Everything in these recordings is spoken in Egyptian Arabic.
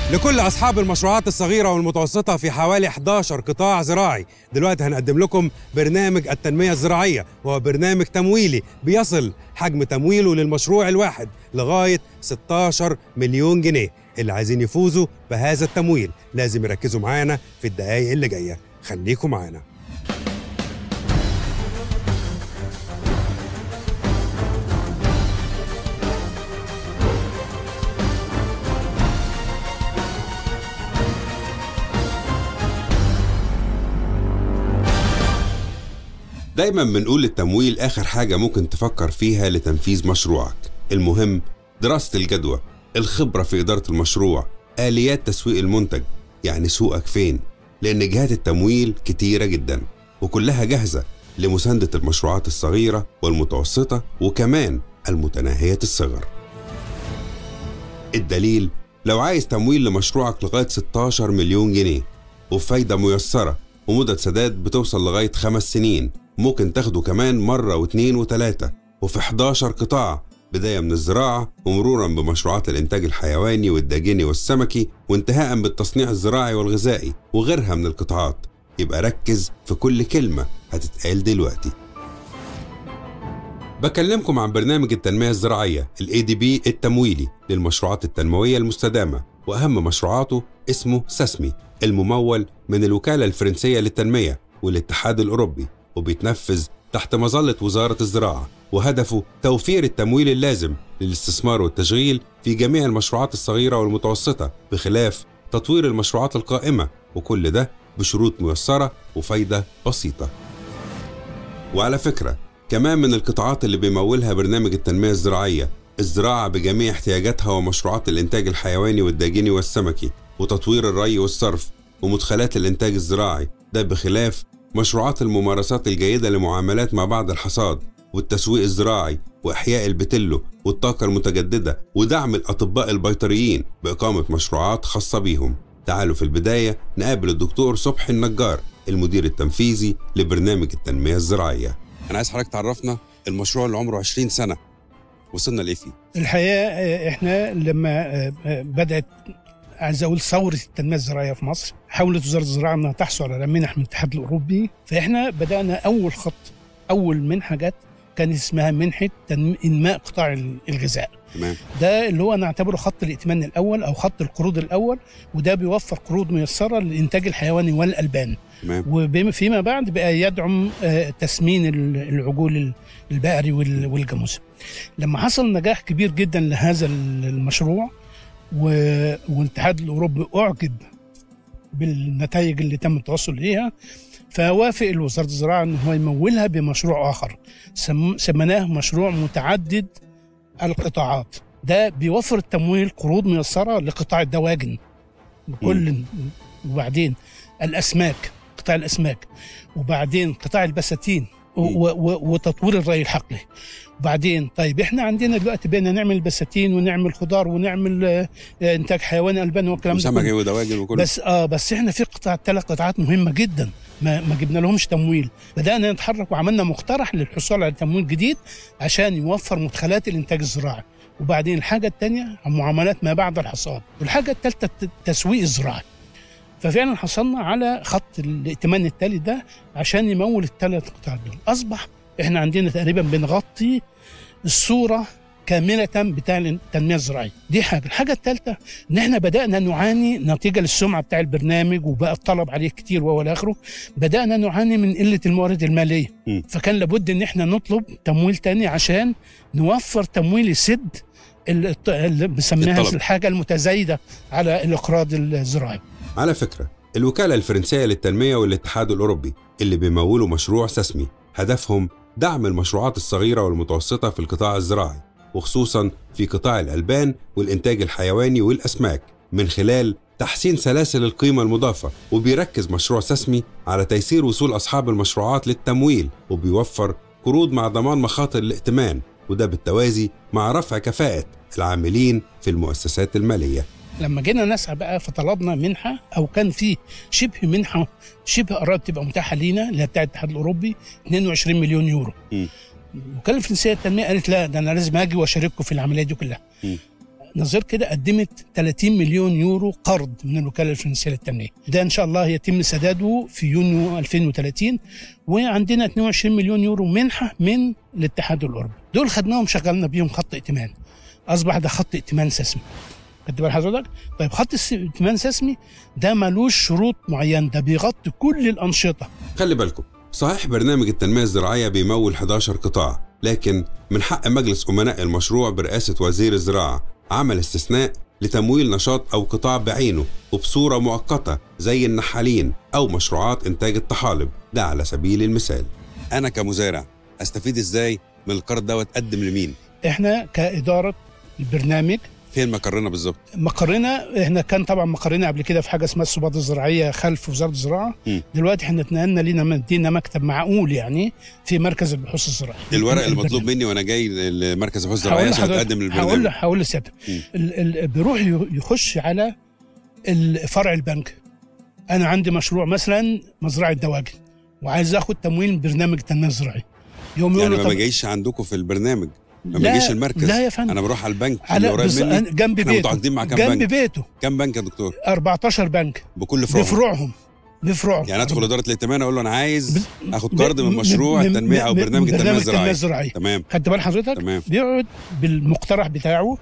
لكل أصحاب المشروعات الصغيرة والمتوسطة في حوالي 11 قطاع زراعي دلوقتي هنقدم لكم برنامج التنمية الزراعية وهو برنامج تمويلي بيصل حجم تمويله للمشروع الواحد لغاية 16 مليون جنيه اللي عايزين يفوزوا بهذا التمويل لازم يركزوا معانا في الدقايق اللي جاية خليكم معانا دايما بنقول التمويل آخر حاجة ممكن تفكر فيها لتنفيذ مشروعك المهم دراسة الجدوى الخبرة في إدارة المشروع آليات تسويق المنتج يعني سوقك فين لأن جهات التمويل كتيرة جدا وكلها جاهزة لمساندة المشروعات الصغيرة والمتوسطة وكمان المتناهية الصغر الدليل لو عايز تمويل لمشروعك لغاية 16 مليون جنيه وفايدة ميسرة ومدة سداد بتوصل لغاية خمس سنين ممكن تاخده كمان مرة واتنين وتلاتة وفي 11 قطاع بداية من الزراعة ومرورا بمشروعات الإنتاج الحيواني والداجيني والسمكي وانتهاء بالتصنيع الزراعي والغذائي وغيرها من القطاعات يبقى ركز في كل كلمة هتتقال دلوقتي بكلمكم عن برنامج التنمية الزراعية ال ADB التمويلي للمشروعات التنموية المستدامة وأهم مشروعاته اسمه ساسمي الممول من الوكالة الفرنسية للتنمية والاتحاد الأوروبي وبيتنفذ تحت مظلة وزارة الزراعة وهدفه توفير التمويل اللازم للاستثمار والتشغيل في جميع المشروعات الصغيرة والمتوسطة بخلاف تطوير المشروعات القائمة وكل ده بشروط ميسرة وفايدة بسيطة وعلى فكرة كمان من القطاعات اللي بيمولها برنامج التنمية الزراعية الزراعة بجميع احتياجاتها ومشروعات الإنتاج الحيواني والداجيني والسمكي وتطوير الري والصرف ومدخلات الإنتاج الزراعي ده بخلاف مشروعات الممارسات الجيدة لمعاملات ما بعد الحصاد والتسويق الزراعي وإحياء البتلو والطاقة المتجددة ودعم الأطباء البيطريين بإقامة مشروعات خاصة بيهم تعالوا في البداية نقابل الدكتور صبحي النجار المدير التنفيذي لبرنامج التنمية الزراعية أنا عايز حضرتك تعرفنا المشروع اللي عمره 20 سنة وصلنا لإيه فيه؟ الحقيقه آه، احنا لما آه، آه، بدات عايز اقول ثوره التنميه الزراعيه في مصر حاولت وزاره الزراعه انها تحصل على منح من الاتحاد الاوروبي فاحنا بدانا اول خط اول منحه جت كان اسمها منحه تنم... انماء قطاع ال- الغذاء تمام ده اللي هو نعتبره خط الائتمان الاول او خط القروض الاول وده بيوفر قروض ميسره للانتاج الحيواني والالبان تمام وفيما بعد بقى يدعم آه، تسمين ال- العجول البقري وال- والجاموسه. لما حصل نجاح كبير جدا لهذا ال- المشروع و- والاتحاد الاوروبي اعجب بالنتائج اللي تم التوصل اليها فوافق وزاره الزراعه ان هو يمولها بمشروع اخر سم- سميناه مشروع متعدد القطاعات ده بيوفر التمويل قروض ميسره لقطاع الدواجن بكل وبعدين الاسماك قطاع الاسماك وبعدين قطاع البساتين و- مم. و- و- وتطوير الري الحقلي وبعدين طيب احنا عندنا دلوقتي بقينا نعمل بساتين ونعمل خضار ونعمل آه، آه، انتاج حيواني البان والكلام ده وسمكة كله. ودواجن وكله بس اه بس احنا في قطاع ثلاث قطاعات مهمه جدا ما ما جبنا لهمش تمويل بدانا نتحرك وعملنا مقترح للحصول على تمويل جديد عشان يوفر مدخلات الانتاج الزراعي وبعدين الحاجه الثانيه معاملات ما بعد الحصاد والحاجه الثالثه التسويق الزراعي ففعلا حصلنا على خط الائتمان التالي ده عشان يمول الثلاث قطاع دول اصبح احنا عندنا تقريبا بنغطي الصوره كامله بتاع التنميه الزراعيه دي حاجه الحاجه الثالثه ان احنا بدانا نعاني نتيجه للسمعه بتاع البرنامج وبقى الطلب عليه كتير والى اخره بدانا نعاني من قله الموارد الماليه مم. فكان لابد ان احنا نطلب تمويل تاني عشان نوفر تمويل يسد ال- الط- اللي بنسميها الطلب. الحاجه المتزايده على الاقراض الزراعي على فكرة الوكالة الفرنسية للتنمية والاتحاد الأوروبي اللي بيمولوا مشروع ساسمي هدفهم دعم المشروعات الصغيرة والمتوسطة في القطاع الزراعي وخصوصا في قطاع الألبان والإنتاج الحيواني والأسماك من خلال تحسين سلاسل القيمة المضافة وبيركز مشروع ساسمي على تيسير وصول أصحاب المشروعات للتمويل وبيوفر قروض مع ضمان مخاطر الائتمان وده بالتوازي مع رفع كفاءة العاملين في المؤسسات المالية لما جينا نسعى بقى فطلبنا منحه او كان في شبه منحه شبه قربت تبقى متاحه لينا اللي هي بتاعه الاتحاد الاوروبي 22 مليون يورو. مم. الوكاله الفرنسيه للتنميه قالت لا ده انا لازم اجي واشارككم في العمليه دي كلها. مم. نظير كده قدمت 30 مليون يورو قرض من الوكاله الفرنسيه للتنميه ده ان شاء الله يتم سداده في يونيو 2030 وعندنا 22 مليون يورو منحه من الاتحاد الاوروبي دول خدناهم شغلنا بيهم خط ائتمان اصبح ده خط ائتمان سسمي خدت بال حضرتك؟ طيب خط ائتمان سسمي ده ملوش شروط معينه ده بيغطي كل الانشطه خلي بالكم صحيح برنامج التنمية الزراعية بيمول 11 قطاع لكن من حق مجلس أمناء المشروع برئاسة وزير الزراعة عمل استثناء لتمويل نشاط أو قطاع بعينه وبصورة مؤقتة زي النحالين أو مشروعات إنتاج الطحالب ده على سبيل المثال أنا كمزارع أستفيد إزاي من القرض ده وأتقدم لمين؟ احنا كاداره البرنامج فين مقرنا بالظبط؟ مقرنا احنا كان طبعا مقرنا قبل كده في حاجه اسمها السباط الزراعيه خلف وزاره الزراعه م. دلوقتي احنا اتنقلنا لينا مدينا مكتب معقول يعني في مركز البحوث الزراعيه الورق اللي البرنامج. مطلوب مني وأنا جاي لمركز البحوث الزراعية هقول عشان لحضرتك- أتقدم هقول للبرنامج هقول لسيادتك م. ال- ال- بيروح ي- يخش على ال- فرع البنك انا عندي مشروع مثلا مزرعه دواجن وعايز اخد تمويل من برنامج التنميه الزراعيه يوم يقول يعني له ما طب بجيش عندكم في البرنامج ما لا- بيجيش المركز لا يا فندم انا بروح على البنك اللي على قريب بص- مني أنا جنب احنا بيته متعاقدين مع كام جنب بنك بيته كام بنك يا دكتور 14 بنك بكل فروع بفروعهم بفروعهم يعني ادخل اداره الائتمان اقول له انا عايز ب- اخد قرض من ب- مشروع ب- التنميه او ب- برنامج التنميه الزراعيه الزراعيه تمام خدت بال حضرتك تمام بيقعد بالمقترح بتاعه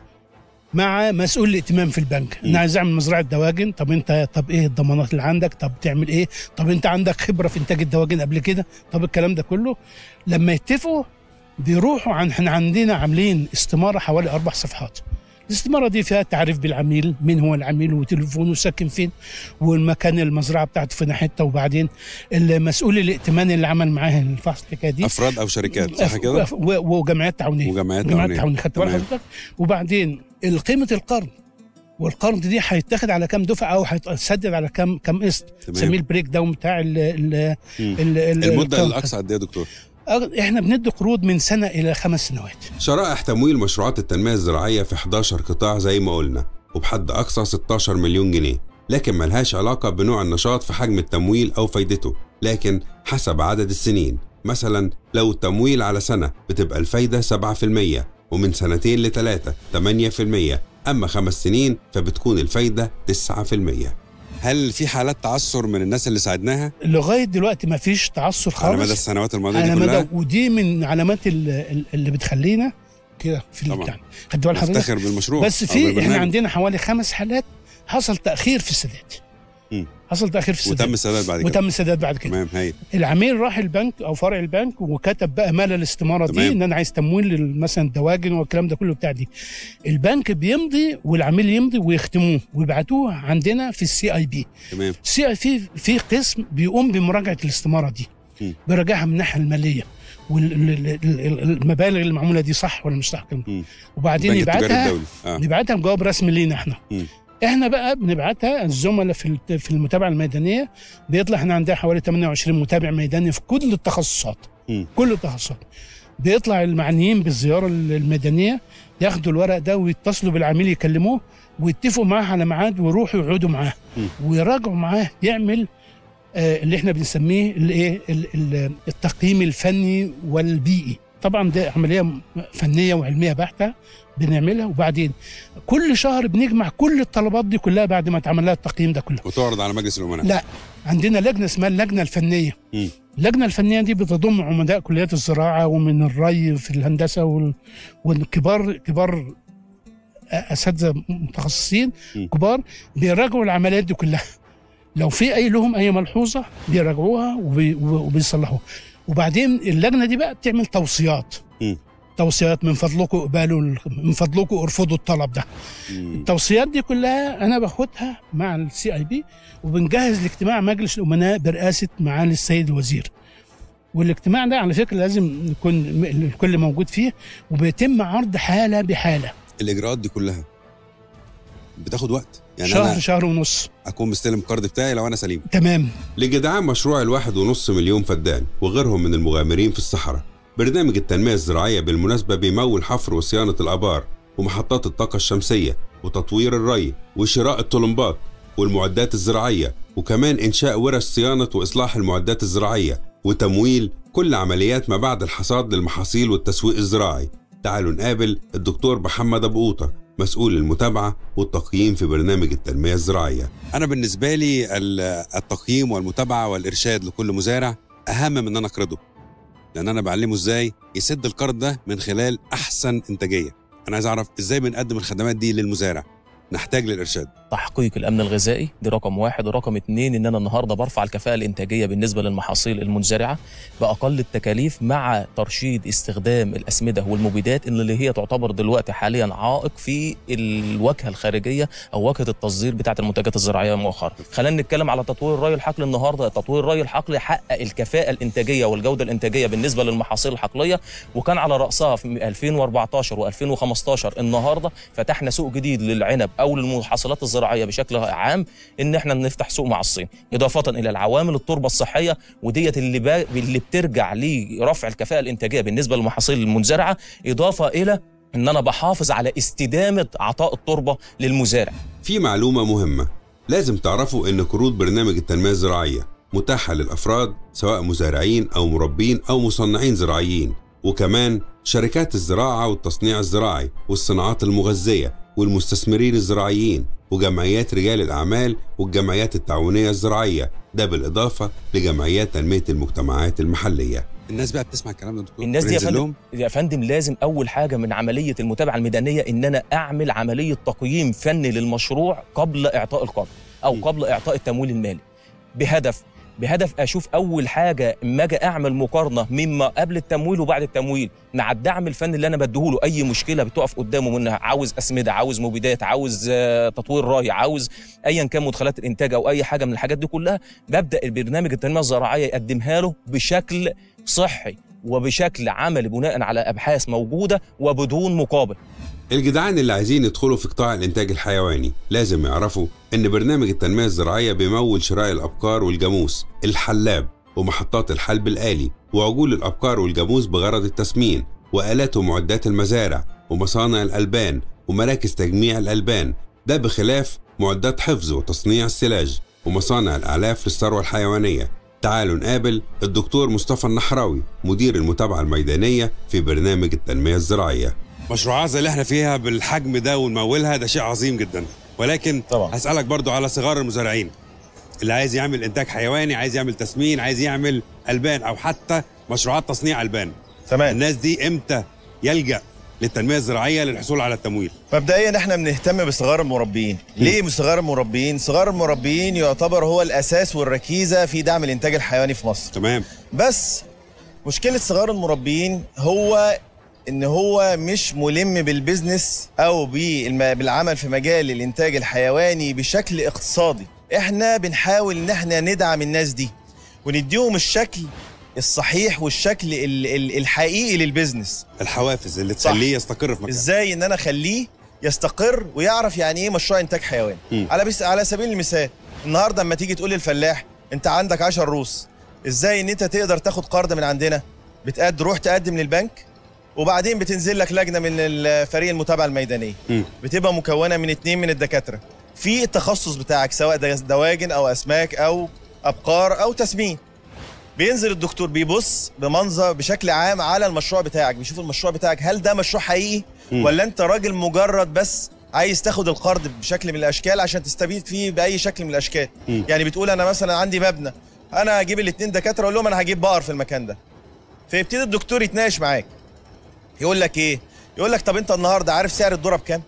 مع مسؤول الائتمان في البنك م. انا عايز اعمل مزرعه دواجن طب انت طب ايه الضمانات اللي عندك طب تعمل ايه طب انت عندك خبره في انتاج الدواجن قبل كده طب الكلام ده كله لما يتفقوا بيروحوا عن احنا عندنا عاملين استماره حوالي اربع صفحات الاستمارة دي فيها تعريف بالعميل مين هو العميل وتليفونه ساكن فين والمكان المزرعة بتاعته فين حتة وبعدين المسؤول الائتمان اللي عمل معاه الفحص الحكاية دي افراد او شركات صح أف- كده أف- و- وجمعيات تعاونيه وجمعيات جمعيات تعاونية. تعاونيه خدت بال تمام. حضرتك وبعدين قيمه القرض والقرض دي هيتاخد على كام دفعه او هيتسدد على كام كام قسط تمام. نسميه البريك داون بتاع ال ال مم. ال ال المده القرض. الاقصى قد ايه يا دكتور أغ- احنا بندي قروض من سنه الى خمس سنوات شرائح تمويل مشروعات التنميه الزراعيه في 11 قطاع زي ما قلنا وبحد اقصى 16 مليون جنيه لكن ملهاش علاقه بنوع النشاط في حجم التمويل او فايدته لكن حسب عدد السنين مثلا لو التمويل على سنه بتبقى الفايده 7% ومن سنتين لثلاثه 8% اما خمس سنين فبتكون الفايده 9% هل في حالات تعثر من الناس اللي ساعدناها لغايه دلوقتي ما فيش تعثر على مدى خالص السنوات الماضيه على دي كلها مدى ودي من علامات ال- ال- اللي بتخلينا كده في طبعاً. البتاع خدت بال حضرتك نفتخر بالمشروع بس أو في احنا بالبرنامج. عندنا حوالي خمس حالات حصل تاخير في السداد مم. حصل تاخير في السداد وتم السداد بعد كده وتم السداد بعد كده تمام هايل العميل راح البنك او فرع البنك وكتب بقى مال الاستماره دي تمام. ان انا عايز تمويل لل- مثلا الدواجن والكلام ده كله بتاع دي البنك بيمضي والعميل يمضي ويختموه ويبعتوه عندنا في السي اي بي تمام السي اي في في قسم بيقوم بمراجعه الاستماره دي م. بيراجعها من الناحيه الماليه والمبالغ اللي معموله دي صح ولا مش صح م. وبعدين البنك التجاري يبعتها الدولي اه نبعتها بجواب رسمي لينا احنا م. احنا بقى بنبعتها الزملاء في الت- في المتابعه الميدانيه بيطلع احنا عندنا حوالي 28 متابع ميداني في كل التخصصات م. كل التخصصات بيطلع المعنيين بالزياره الميدانيه ياخدوا الورق ده ويتصلوا بالعميل يكلموه ويتفقوا معاه على ميعاد ويروحوا يقعدوا معاه م. ويراجعوا معاه يعمل آه، اللي احنا بنسميه الايه ال- ال- التقييم الفني والبيئي طبعا ده عمليه م- فنيه وعلميه بحته بنعملها وبعدين كل شهر بنجمع كل الطلبات دي كلها بعد ما اتعمل لها التقييم ده كله وتعرض على مجلس الامناء لا عندنا لجنه اسمها اللجنه الفنيه م. اللجنه الفنيه دي بتضم عمداء كليات الزراعه ومن الري في الهندسه وال... والكبار كبار اساتذه متخصصين م. كبار بيراجعوا العمليات دي كلها لو في اي لهم اي ملحوظه بيراجعوها وبي... وبيصلحوها وبعدين اللجنه دي بقى بتعمل توصيات م. توصيات من فضلكم اقبلوا ال- من فضلكم ارفضوا الطلب ده م. التوصيات دي كلها انا باخدها مع السي اي بي وبنجهز لاجتماع مجلس الامناء برئاسه معالي السيد الوزير والاجتماع ده على فكره لازم يكون م- الكل موجود فيه وبيتم عرض حاله بحاله الاجراءات دي كلها بتاخد وقت يعني شهر انا شهر ونص اكون مستلم القرض بتاعي لو انا سليم تمام لجدعان مشروع الواحد ونص مليون فدان وغيرهم من المغامرين في الصحراء برنامج التنمية الزراعية بالمناسبة بيمول حفر وصيانة الآبار ومحطات الطاقة الشمسية وتطوير الري وشراء الطلمبات والمعدات الزراعية وكمان إنشاء ورش صيانة وإصلاح المعدات الزراعية وتمويل كل عمليات ما بعد الحصاد للمحاصيل والتسويق الزراعي تعالوا نقابل الدكتور محمد أبو قوطة مسؤول المتابعة والتقييم في برنامج التنمية الزراعية انا بالنسبه لي ال- التقييم والمتابعه والارشاد لكل مزارع اهم من ان انا اقرضه لان انا بعلمه ازاي يسد القرض ده من خلال احسن انتاجيه انا عايز اعرف ازاي بنقدم الخدمات دي للمزارع نحتاج للارشاد تحقيق الامن الغذائي دي رقم واحد ورقم اتنين ان انا النهارده برفع الكفاءه الانتاجيه بالنسبه للمحاصيل المنزرعه باقل التكاليف مع ترشيد استخدام الاسمده والمبيدات اللي هي تعتبر دلوقتي حاليا عائق في الواجهه الخارجيه او واجهه التصدير بتاعه المنتجات الزراعيه مؤخرا خلينا نتكلم على تطوير الري الحقلي النهارده تطوير الري الحقلي حقق الكفاءه الانتاجيه والجوده الانتاجيه بالنسبه للمحاصيل الحقليه وكان على راسها في 2014 و2015 النهارده فتحنا سوق جديد للعنب او للمحاصيلات الزراعيه بشكل عام ان احنا نفتح سوق مع الصين اضافه الى العوامل التربه الصحيه وديت اللي با... اللي بترجع لرفع الكفاءه الانتاجيه بالنسبه للمحاصيل المنزرعه اضافه الى ان انا بحافظ على استدامه عطاء التربه للمزارع في معلومة مهمة لازم تعرفوا إن قروض برنامج التنمية الزراعية متاحة للأفراد سواء مزارعين أو مربين أو مصنعين زراعيين وكمان شركات الزراعة والتصنيع الزراعي والصناعات المغذية والمستثمرين الزراعيين وجمعيات رجال الأعمال والجمعيات التعاونية الزراعية ده بالإضافة لجمعيات تنمية المجتمعات المحلية الناس بقى بتسمع الكلام ده دكتور الناس دي يا بننزل فندم لهم يا فندم لازم اول حاجه من عمليه المتابعه الميدانيه ان انا اعمل عمليه تقييم فني للمشروع قبل اعطاء القرض او م. قبل اعطاء التمويل المالي بهدف بهدف اشوف اول حاجه اما اجي اعمل مقارنه مما قبل التمويل وبعد التمويل مع الدعم الفني اللي انا بديهوله اي مشكله بتقف قدامه منها عاوز اسمده عاوز مبيدات عاوز آه، تطوير راي عاوز ايا كان مدخلات الانتاج او اي حاجه من الحاجات دي كلها ببدا البرنامج التنميه الزراعيه يقدمها له بشكل صحي وبشكل عملي بناء على ابحاث موجوده وبدون مقابل الجدعان اللي عايزين يدخلوا في قطاع الإنتاج الحيواني لازم يعرفوا إن برنامج التنمية الزراعية بيمول شراء الأبقار والجاموس الحلاب ومحطات الحلب الآلي وعجول الأبقار والجاموس بغرض التسمين وآلات ومعدات المزارع ومصانع الألبان ومراكز تجميع الألبان ده بخلاف معدات حفظ وتصنيع السلاج ومصانع الأعلاف للثروة الحيوانية تعالوا نقابل الدكتور مصطفى النحراوي مدير المتابعة الميدانية في برنامج التنمية الزراعية مشروعات زي اللي احنا فيها بالحجم ده ونمولها ده شيء عظيم جدا ولكن طبعا. هسألك برضو على صغار المزارعين اللي عايز يعمل انتاج حيواني عايز يعمل تسمين عايز يعمل البان او حتى مشروعات تصنيع البان تمام الناس دي امتى يلجأ للتنمية الزراعية للحصول على التمويل مبدئيا احنا بنهتم بصغار المربيين ليه بصغار المربيين صغار المربيين يعتبر هو الاساس والركيزه في دعم الانتاج الحيواني في مصر تمام بس مشكله صغار المربيين هو ان هو مش ملم بالبزنس او بالم- بالعمل في مجال الانتاج الحيواني بشكل اقتصادي احنا بنحاول ان احنا ندعم الناس دي ونديهم الشكل الصحيح والشكل ال- ال- الحقيقي للبزنس الحوافز اللي صح. تخليه يستقر في مكانه ازاي ان انا اخليه يستقر ويعرف يعني ايه مشروع انتاج حيواني مم. على بس على سبيل المثال النهارده اما تيجي تقول للفلاح انت عندك 10 روس ازاي ان انت تقدر تاخد قرض من عندنا بتقد روح تقدم للبنك وبعدين بتنزل لك لجنه من الفريق المتابعه الميدانيه مم. بتبقى مكونه من اتنين من الدكاتره في التخصص بتاعك سواء ده دواجن او اسماك او ابقار او تسمين بينزل الدكتور بيبص بمنظر بشكل عام على المشروع بتاعك بيشوف المشروع بتاعك هل ده مشروع حقيقي مم. ولا انت راجل مجرد بس عايز تاخد القرض بشكل من الاشكال عشان تستفيد فيه باي شكل من الاشكال مم. يعني بتقول انا مثلا عندي مبنى انا هجيب الاثنين دكاتره اقول لهم انا هجيب بقر في المكان ده فيبتدي الدكتور يتناقش معاك يقول لك ايه يقول لك طب انت النهارده عارف سعر الذره بكام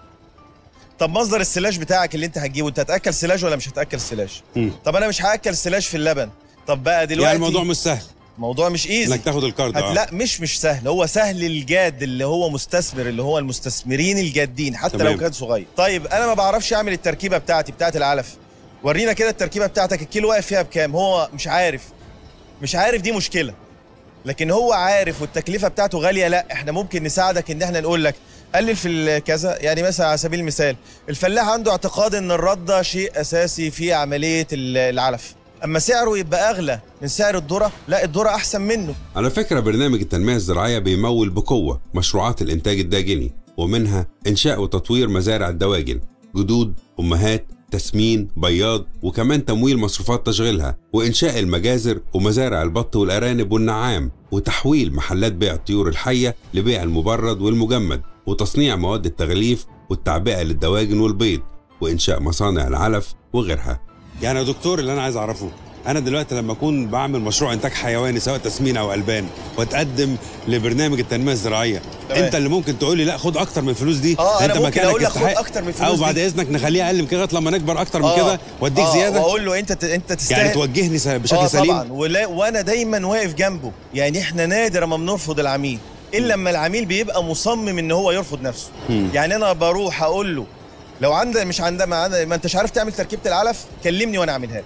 طب مصدر السلاش بتاعك اللي انت هتجيبه انت هتاكل سلاش ولا مش هتاكل سلاش مم. طب انا مش هاكل سلاش في اللبن طب بقى دلوقتي يعني الموضوع مش سهل موضوع مش ايزي انك تاخد القرض هت... آه. لا مش مش سهل هو سهل الجاد اللي هو مستثمر اللي هو المستثمرين الجادين حتى تمام. لو كان صغير طيب انا ما بعرفش اعمل التركيبه بتاعتي بتاعت العلف ورينا كده التركيبه بتاعتك الكيلو واقف فيها بكام هو مش عارف مش عارف دي مشكله لكن هو عارف والتكلفه بتاعته غاليه لا احنا ممكن نساعدك ان احنا نقول لك قلل في الكذا يعني مثلا على سبيل المثال الفلاح عنده اعتقاد ان الرده شيء اساسي في عمليه ال- العلف اما سعره يبقى اغلى من سعر الذره لا الذره احسن منه على فكرة برنامج التنمية الزراعية بيمول بقوة مشروعات الإنتاج الداجني ومنها إنشاء وتطوير مزارع الدواجن جدود أمهات تسمين بياض وكمان تمويل مصروفات تشغيلها وإنشاء المجازر ومزارع البط والأرانب والنعام وتحويل محلات بيع الطيور الحية لبيع المبرد والمجمد وتصنيع مواد التغليف والتعبئة للدواجن والبيض وإنشاء مصانع العلف وغيرها يعني يا دكتور اللي انا عايز اعرفه انا دلوقتي لما اكون بعمل مشروع انتاج حيواني سواء تسمين او البان واتقدم لبرنامج التنميه الزراعيه تمام. انت اللي ممكن تقول لي لا خد اكتر من الفلوس دي اه انت انا ممكن مكانك اقول لك خد يستحق اكتر من الفلوس او دي. بعد اذنك نخليها اقل من كده لغايه لما نكبر اكتر من آه، كده واديك آه، زياده واقول له انت ت- انت تستاهل يعني توجهني س- بشكل اه سليم طبعا ولا وانا دايما واقف جنبه يعني احنا نادر ما بنرفض العميل الا لما العميل بيبقى مصمم ان هو يرفض نفسه مم. يعني انا بروح اقول له لو عندك مش عندك ما, عندك ما انتش عارف تعمل تركيبه العلف كلمني وانا اعملها لك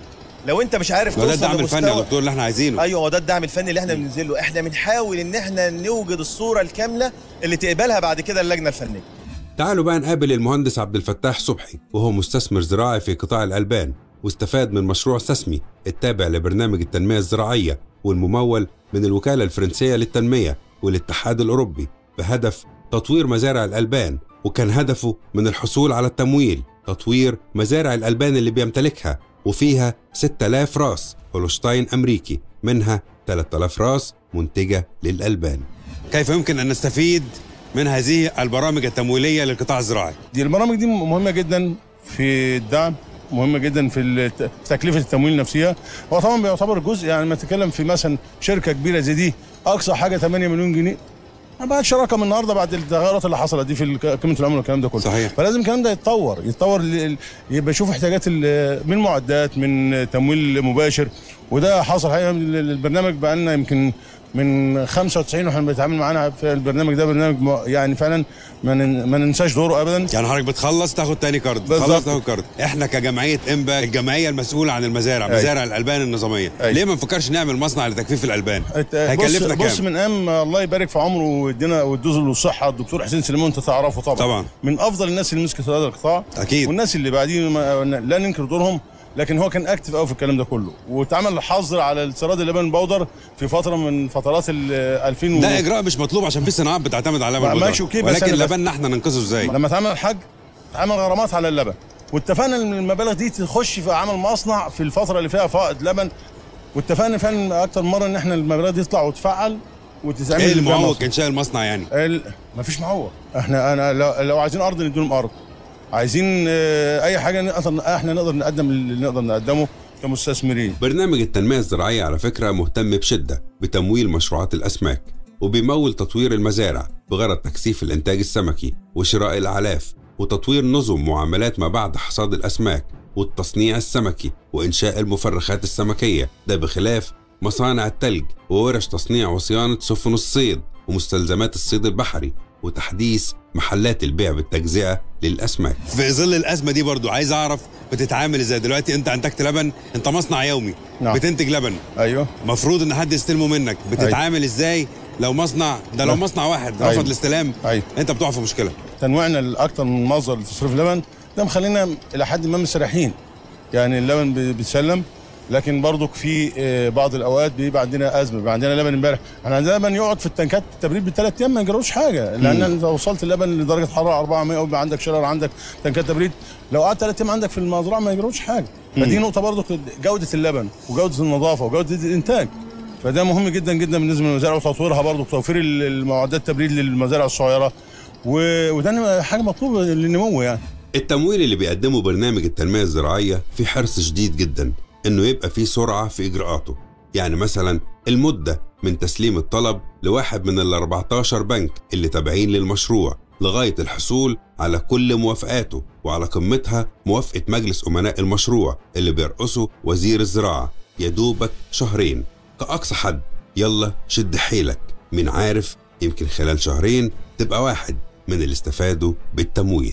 لو انت مش عارف ما ده توصل الدعم الفني يا لمستوى- دكتور اللي احنا عايزينه ايوه هو ده الدعم الفني اللي احنا بننزل له احنا بنحاول ان احنا نوجد الصوره الكامله اللي تقبلها بعد كده اللجنه الفنيه تعالوا بقى نقابل المهندس عبد الفتاح صبحي وهو مستثمر زراعي في قطاع الألبان واستفاد من مشروع سسمي التابع لبرنامج التنمية الزراعية والممول من الوكالة الفرنسية للتنمية والاتحاد الأوروبي بهدف تطوير مزارع الألبان وكان هدفه من الحصول على التمويل تطوير مزارع الألبان اللي بيمتلكها وفيها 6000 راس هولشتاين أمريكي منها 3000 راس منتجة للألبان كيف يمكن ان نستفيد من هذه البرامج التمويليه للقطاع الزراعي دي البرامج دي مهمه جدا في الدعم مهمه جدا في الت- في تكلفه التمويل نفسها هو طبعا بيعتبر جزء يعني لما تتكلم في مثلا شركه كبيره زي دي اقصى حاجه 8 مليون جنيه ما بقتش رقم النهارده بعد التغيرات اللي حصلت دي في الك- قيمه العمله والكلام ده كله صحيح. فلازم الكلام ده يتطور يتطور ل- يبقى يشوف احتياجات ال- من معدات من تمويل مباشر وده حصل حقيقه ال- البرنامج بقى لنا يمكن من 95 واحنا بنتعامل معانا في البرنامج ده برنامج م- يعني فعلا ما نن- ما ننساش دوره ابدا يعني حضرتك بتخلص تاخد تاني كارد بالظبط. تخلص تاخد كارد احنا كجمعيه امبا الجمعيه المسؤوله عن المزارع أي. مزارع الالبان النظاميه أي. ليه ما نفكرش نعمل مصنع لتجفيف الالبان بص, هيكلفنا بص كام من ايام الله يبارك في عمره ويدينا ويدوز له الصحه الدكتور حسين سليمان انت تعرفه طبعا طبعا. من افضل الناس اللي مسكت هذا القطاع اكيد والناس اللي بعديه ما- لا ننكر دورهم لكن هو كان اكتف قوي في الكلام ده كله واتعمل حظر على استيراد اللبن البودر في فتره من فترات ال 2000 و... ده اجراء مش مطلوب عشان في صناعات بتعتمد على لبن ما- البودرة. ماشي أوكي، بس ولكن أنا بس- لبننا احنا ننقذه ازاي لما اتعمل الحج اتعمل غرامات على اللبن واتفقنا ان المبالغ دي تخش في عمل مصنع في الفتره اللي فيها فائض لبن واتفقنا فعلا اكتر من مره ان احنا المبالغ دي تطلع وتفعل وتتعمل ايه فيها المعوق مصنع. انشاء المصنع يعني ال... مفيش معوق احنا انا لو, لو عايزين ارض نديهم ارض عايزين آه، اي حاجه نقدر احنا نقدر نقدم اللي نقدر نقدمه كمستثمرين برنامج التنمية الزراعية على فكرة مهتم بشدة بتمويل مشروعات الأسماك وبيمول تطوير المزارع بغرض تكثيف الإنتاج السمكي وشراء الأعلاف وتطوير نظم معاملات ما بعد حصاد الأسماك والتصنيع السمكي وإنشاء المفرخات السمكية ده بخلاف مصانع التلج وورش تصنيع وصيانة سفن الصيد ومستلزمات الصيد البحري وتحديث محلات البيع بالتجزئة للأسماك في ظل الازمه دي برضو عايز اعرف بتتعامل ازاي دلوقتي انت انتجت لبن انت مصنع يومي نعم. بتنتج لبن ايوه مفروض ان حد يستلمه منك بتتعامل ازاي لو مصنع ده لو نعم. مصنع واحد رفض أيوة. الاستلام ايوه انت بتقع في مشكله تنويعنا لاكثر من مصدر لتصريف اللبن ده مخلينا الى حد ما مستريحين يعني اللبن بي- بيتسلم لكن برضك في آه، بعض الاوقات بيبقى عندنا ازمه بيبقى عندنا لبن امبارح احنا عندنا لبن يقعد في التنكات التبريد بالثلاث ايام ما يجروش حاجه لان انت وصلت اللبن لدرجه حراره 400 ويبقى عندك شرر عندك تنكات تبريد لو قعدت ثلاث ايام عندك في المزرعه ما يجروش حاجه فدي نقطه برضك جوده اللبن وجوده النظافه وجوده الانتاج فده مهم جدا جدا بالنسبه للمزارع وتطويرها برضه توفير ال- المعدات التبريد للمزارع الصغيره و- وده حاجه مطلوبه للنمو يعني التمويل اللي بيقدمه برنامج التنمية الزراعية في حرص شديد جدا إنه يبقى فيه سرعة في إجراءاته يعني مثلا المدة من تسليم الطلب لواحد من ال 14 بنك اللي تابعين للمشروع لغاية الحصول على كل موافقاته وعلى قمتها موافقة مجلس أمناء المشروع اللي بيرأسه وزير الزراعة يدوبك شهرين كأقصى حد يلا شد حيلك مين عارف يمكن خلال شهرين تبقى واحد من اللي استفادوا بالتمويل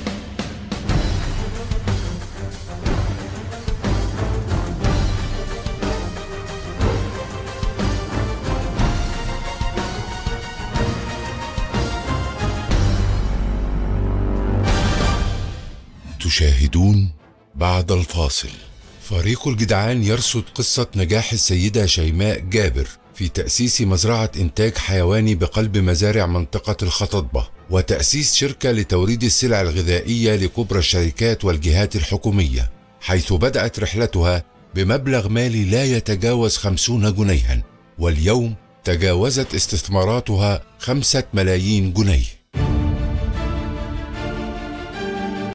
تشاهدون بعد الفاصل فريق الجدعان يرصد قصة نجاح السيدة شيماء جابر في تأسيس مزرعة إنتاج حيواني بقلب مزارع منطقة الخططبة وتأسيس شركة لتوريد السلع الغذائية لكبرى الشركات والجهات الحكومية حيث بدأت رحلتها بمبلغ مالي لا يتجاوز خمسون جنيها واليوم تجاوزت استثماراتها خمسة ملايين جنيه